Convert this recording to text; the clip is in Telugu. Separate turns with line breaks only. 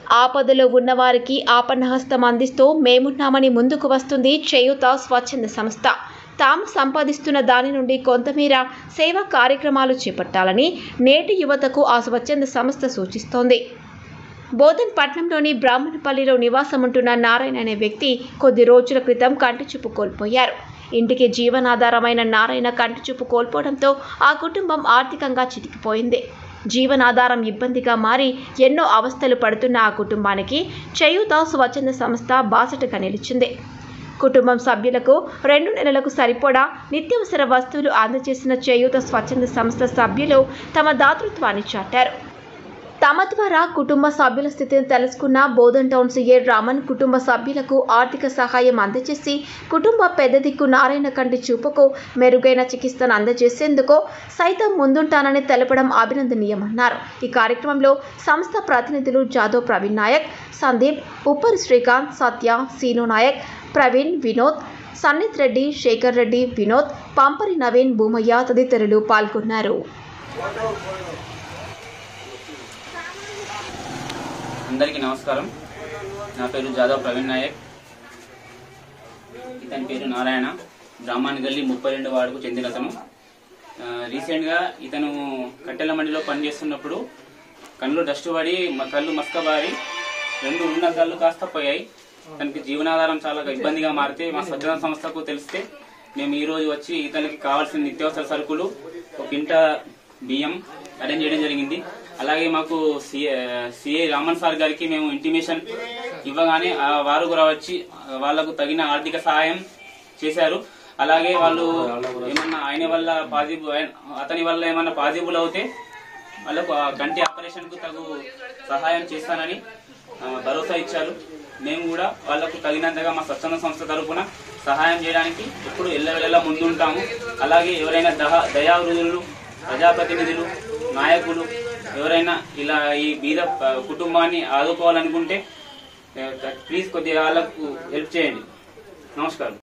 ఆపదలో ఉన్నవారికి ఆపన్నహస్తం అందిస్తూ మేమున్నామని ముందుకు వస్తుంది చేయూత స్వచ్ఛంద సంస్థ తాము సంపాదిస్తున్న దాని నుండి కొంతమేర సేవా కార్యక్రమాలు చేపట్టాలని నేటి యువతకు ఆ స్వచ్ఛంద సంస్థ సూచిస్తోంది బోధన్ పట్నంలోని బ్రాహ్మణపల్లిలో నివాసం ఉంటున్న నారాయణ అనే వ్యక్తి కొద్ది రోజుల క్రితం కంటి చూపు కోల్పోయారు ఇంటికి జీవనాధారమైన నారాయణ కంటి చూపు కోల్పోవడంతో ఆ కుటుంబం ఆర్థికంగా చితికిపోయింది జీవనాధారం ఇబ్బందిగా మారి ఎన్నో అవస్థలు పడుతున్న ఆ కుటుంబానికి చేయూత స్వచ్ఛంద సంస్థ బాసటగా నిలిచింది కుటుంబం సభ్యులకు రెండు నెలలకు సరిపడా నిత్యావసర వస్తువులు అందజేసిన చేయూత స్వచ్ఛంద సంస్థ సభ్యులు తమ దాతృత్వాన్ని చాటారు తమ ద్వారా కుటుంబ సభ్యుల స్థితిని తెలుసుకున్న బోధన్ టౌన్ సీఏ రామన్ కుటుంబ సభ్యులకు ఆర్థిక సహాయం అందజేసి కుటుంబ పెద్ద దిక్కు నారాయణ కంటి చూపుకు మెరుగైన చికిత్సను అందజేసేందుకు సైతం ముందుంటానని తెలపడం అభినందనీయమన్నారు ఈ కార్యక్రమంలో సంస్థ ప్రతినిధులు జాదవ్ ప్రవీణ్ నాయక్ సందీప్ ఉప్పరి శ్రీకాంత్ సత్య సీను నాయక్ ప్రవీణ్ వినోద్ సన్నిత్ రెడ్డి శేఖర్ రెడ్డి వినోద్ పంపరి నవీన్ భూమయ్య తదితరులు పాల్గొన్నారు
అందరికీ నమస్కారం నా పేరు జాదవ్ ప్రవీణ్ నాయక్ ఇతని పేరు నారాయణ బ్రాహ్మణ్ గల్లీ ముప్పై రెండు వార్డుకు చెందిన అతను ఆ, రీసెంట్గా ఇతను కట్టెల మండిలో పనిచేస్తున్నప్పుడు కళ్ళు డస్ట్ పడి మ- కళ్ళు మస్కబారి రెండు ఉన్న కళ్ళు కాస్త పోయాయి తనకి జీవనాధారం చాలా ఇబ్బందిగా మారితే మా స్వచ్ఛంద సంస్థకు తెలిస్తే మేము ఈ రోజు వచ్చి ఇతనికి కావాల్సిన నిత్యావసర సరుకులు ఒక ఇంట బియ్యం అరేంజ్ చేయడం జరిగింది అలాగే మాకు సిఐ రామన్ సార్ గారికి మేము ఇంటిమేషన్ ఇవ్వగానే ఆ వారు కూడా వచ్చి ఆ, వాళ్లకు తగిన ఆర్థిక సహాయం చేశారు అలాగే వాళ్ళు ఏమన్నా ఆయన వల్ల పాజిబుల్ అతని వల్ల ఏమన్నా పాజిబుల్ అవుతే వాళ్ళకు ఆ కంటి ఆపరేషన్ కు తగు సహాయం చేస్తానని ఆ, భరోసా ఇచ్చారు మేము కూడా వాళ్ళకు తగినంతగా మా స్వచ్ఛంద సంస్థ తరపున సహాయం చేయడానికి ఎప్పుడు ఎల్లవెల్లా ముందుంటాము అలాగే ఎవరైనా దహా దయావృధులు ప్రజాప్రతినిధులు నాయకులు ఎవరైనా ఇలా ఈ బీద ఆ, కుటుంబాన్ని ఆదుకోవాలనుకుంటే ప్లీజ్ కొద్దిగా వాళ్ళకు హెల్ప్ చేయండి నమస్కారం